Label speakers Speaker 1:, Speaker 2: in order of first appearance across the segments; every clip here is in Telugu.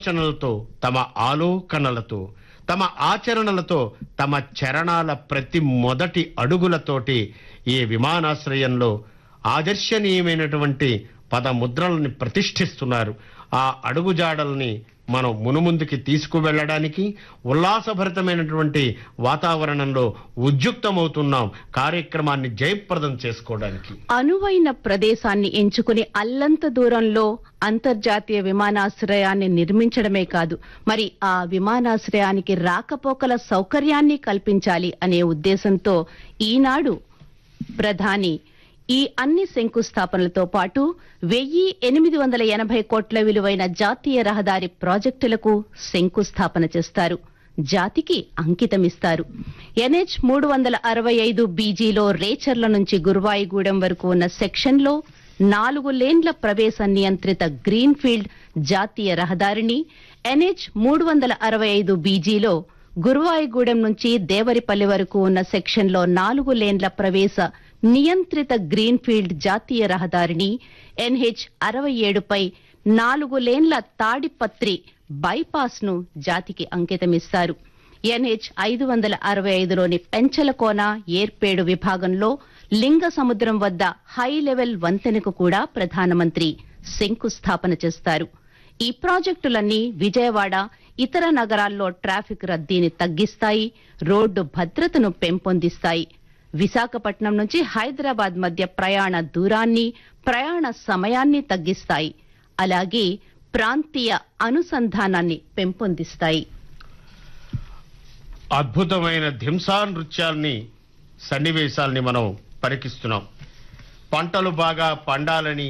Speaker 1: ఆలోచనలతో తమ ఆలోకనలతో తమ ఆచరణలతో తమ చరణాల ప్రతి మొదటి అడుగులతోటి ఈ విమానాశ్రయంలో ఆదర్శనీయమైనటువంటి పదముద్రలని ప్రతిష్ఠిస్తున్నారు ఆ అడుగుజాడల్ని మనం మునుముందుకి తీసుకువెళ్ళడానికి ఉల్లాసభరితమైనటువంటి వాతావరణంలో ఉద్యుక్తమవుతున్నాం కార్యక్రమాన్ని జయప్రదం చేసుకోవడానికి
Speaker 2: అనువైన ప్రదేశాన్ని ఎంచుకుని అల్లంత దూరంలో అంతర్జాతీయ విమానాశ్రయాన్ని నిర్మించడమే కాదు మరి ఆ విమానాశ్రయానికి రాకపోకల సౌకర్యాన్ని కల్పించాలి అనే ఉద్దేశంతో ఈనాడు ప్రధాని ఈ అన్ని శంకుస్థాపనలతో పాటు వెయ్యి ఎనిమిది వందల ఎనభై కోట్ల విలువైన జాతీయ రహదారి ప్రాజెక్టులకు శంకుస్థాపన చేస్తారు జాతికి అంకితమిస్తారు ఎన్హెచ్ మూడు వందల అరవై ఐదు బీజీలో రేచర్ల నుంచి గురువాయిగూడెం వరకు ఉన్న సెక్షన్లో నాలుగు లేన్ల ప్రవేశ నియంత్రిత గ్రీన్ఫీల్డ్ జాతీయ రహదారిని ఎన్హెచ్ మూడు వందల అరవై ఐదు బీజీలో గురువాయిగూడెం నుంచి దేవరిపల్లి వరకు ఉన్న సెక్షన్లో నాలుగు లేన్ల ప్రవేశ నియంత్రిత గ్రీన్ఫీల్డ్ జాతీయ రహదారిని ఎన్హెచ్ అరవై ఏడుపై నాలుగు లేన్ల తాడిపత్రి బైపాస్ ను జాతికి అంకితమిస్తారు ఎన్హెచ్ ఐదు వందల అరవై ఐదులోని పెంచలకోన ఏర్పేడు విభాగంలో లింగ సముద్రం వద్ద హై లెవెల్ వంతెనకు కూడా ప్రధానమంత్రి శంకుస్థాపన చేస్తారు ఈ ప్రాజెక్టులన్నీ విజయవాడ ఇతర నగరాల్లో ట్రాఫిక్ రద్దీని తగ్గిస్తాయి రోడ్డు భద్రతను పెంపొందిస్తాయి విశాఖపట్నం నుంచి హైదరాబాద్ మధ్య ప్రయాణ దూరాన్ని ప్రయాణ సమయాన్ని తగ్గిస్తాయి అలాగే ప్రాంతీయ అనుసంధానాన్ని పెంపొందిస్తాయి
Speaker 1: అద్భుతమైన ధింసా నృత్యాల్ని సన్నివేశాల్ని మనం పరికిస్తున్నాం పంటలు బాగా పండాలని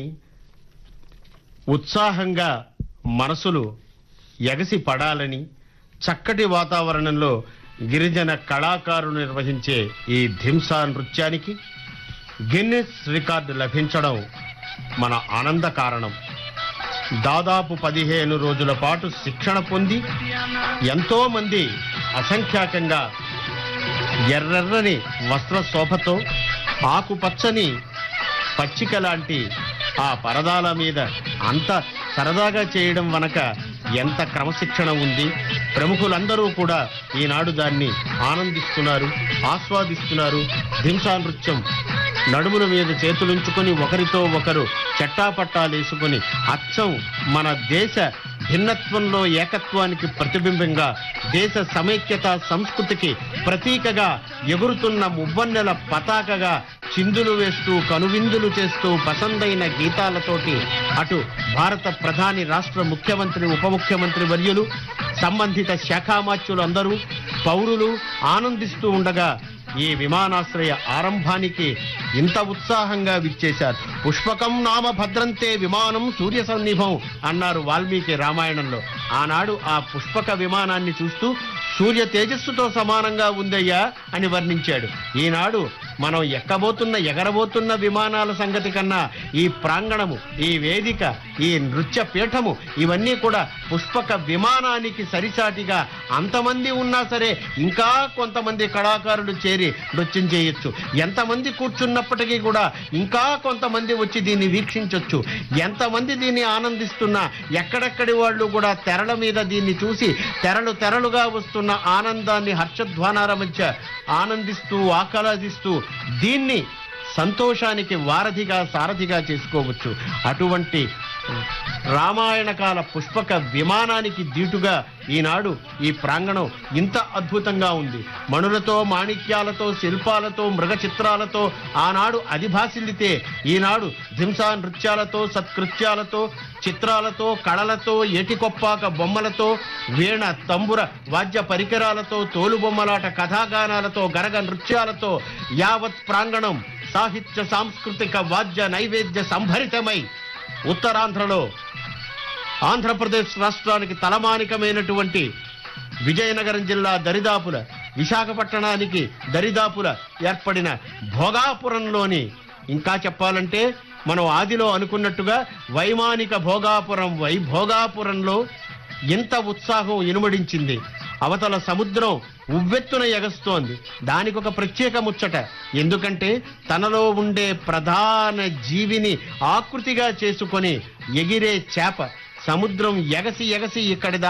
Speaker 1: ఉత్సాహంగా మనసులు ఎగసి పడాలని చక్కటి వాతావరణంలో గిరిజన కళాకారులు నిర్వహించే ఈ ధింసా నృత్యానికి గిన్నెస్ రికార్డు లభించడం మన ఆనంద కారణం దాదాపు పదిహేను రోజుల పాటు శిక్షణ పొంది ఎంతో మంది అసంఖ్యాకంగా ఎర్రెర్రని వస్త్ర శోభతో ఆకుపచ్చని పచ్చిక లాంటి ఆ పరదాల మీద అంత సరదాగా చేయడం వనక ఎంత క్రమశిక్షణ ఉంది ప్రముఖులందరూ కూడా ఈనాడు దాన్ని ఆనందిస్తున్నారు ఆస్వాదిస్తున్నారు ధింసా నృత్యం నడుముల మీద చేతులుంచుకొని ఒకరితో ఒకరు చెట్టాపట్టాలేసుకొని అచ్చం మన దేశ భిన్నత్వంలో ఏకత్వానికి ప్రతిబింబంగా దేశ సమైక్యత సంస్కృతికి ప్రతీకగా ఎగురుతున్న మువ్వన్నెల పతాకగా చిందులు వేస్తూ కనువిందులు చేస్తూ పసందైన గీతాలతోటి అటు భారత ప్రధాని రాష్ట్ర ముఖ్యమంత్రి ఉప ముఖ్యమంత్రి వర్యులు సంబంధిత శాఖామాత్యులు అందరూ పౌరులు ఆనందిస్తూ ఉండగా ఈ విమానాశ్రయ ఆరంభానికి ఇంత ఉత్సాహంగా విచ్చేశారు పుష్పకం నామ భద్రంతే విమానం సూర్య సన్నిభం అన్నారు వాల్మీకి రామాయణంలో ఆనాడు ఆ పుష్పక విమానాన్ని చూస్తూ సూర్య తేజస్సుతో సమానంగా ఉందయ్యా అని వర్ణించాడు ఈనాడు మనం ఎక్కబోతున్న ఎగరబోతున్న విమానాల సంగతి కన్నా ఈ ప్రాంగణము ఈ వేదిక ఈ నృత్య పీఠము ఇవన్నీ కూడా పుష్పక విమానానికి సరిసాటిగా అంతమంది ఉన్నా సరే ఇంకా కొంతమంది కళాకారులు చేరి నృత్యం చేయొచ్చు ఎంతమంది కూర్చున్నప్పటికీ కూడా ఇంకా కొంతమంది వచ్చి దీన్ని వీక్షించొచ్చు ఎంతమంది దీన్ని ఆనందిస్తున్నా ఎక్కడెక్కడి వాళ్ళు కూడా తెరల మీద దీన్ని చూసి తెరలు తెరలుగా వస్తున్న ఆనందాన్ని హర్షధ్వానాల మధ్య ఆనందిస్తూ ఆహ్లాదిస్తూ దీన్ని సంతోషానికి వారధిగా సారథిగా చేసుకోవచ్చు అటువంటి రామాయణ కాల పుష్పక విమానానికి దీటుగా ఈనాడు ఈ ప్రాంగణం ఇంత అద్భుతంగా ఉంది మణులతో మాణిక్యాలతో శిల్పాలతో మృగ చిత్రాలతో ఆనాడు అధిభాసిల్లితే ఈనాడు ధింసా నృత్యాలతో సత్కృత్యాలతో చిత్రాలతో కళలతో ఏటికొప్పాక బొమ్మలతో వీణ తంబుర వాద్య పరికరాలతో తోలుబొమ్మలాట కథాగానాలతో గరగ నృత్యాలతో యావత్ ప్రాంగణం సాహిత్య సాంస్కృతిక వాద్య నైవేద్య సంభరితమై ఉత్తరాంధ్రలో ఆంధ్రప్రదేశ్ రాష్ట్రానికి తలమానికమైనటువంటి విజయనగరం జిల్లా దరిదాపుల విశాఖపట్టణానికి దరిదాపుల ఏర్పడిన భోగాపురంలోని ఇంకా చెప్పాలంటే మనం ఆదిలో అనుకున్నట్టుగా వైమానిక భోగాపురం వై భోగాపురంలో ఇంత ఉత్సాహం ఇనుమడించింది అవతల సముద్రం ఉవ్వెత్తున ఎగస్తోంది దానికి ఒక ప్రత్యేక ముచ్చట ఎందుకంటే తనలో ఉండే ప్రధాన జీవిని ఆకృతిగా చేసుకొని ఎగిరే చేప సముద్రం ఎగసి ఎగసి ఇక్కడి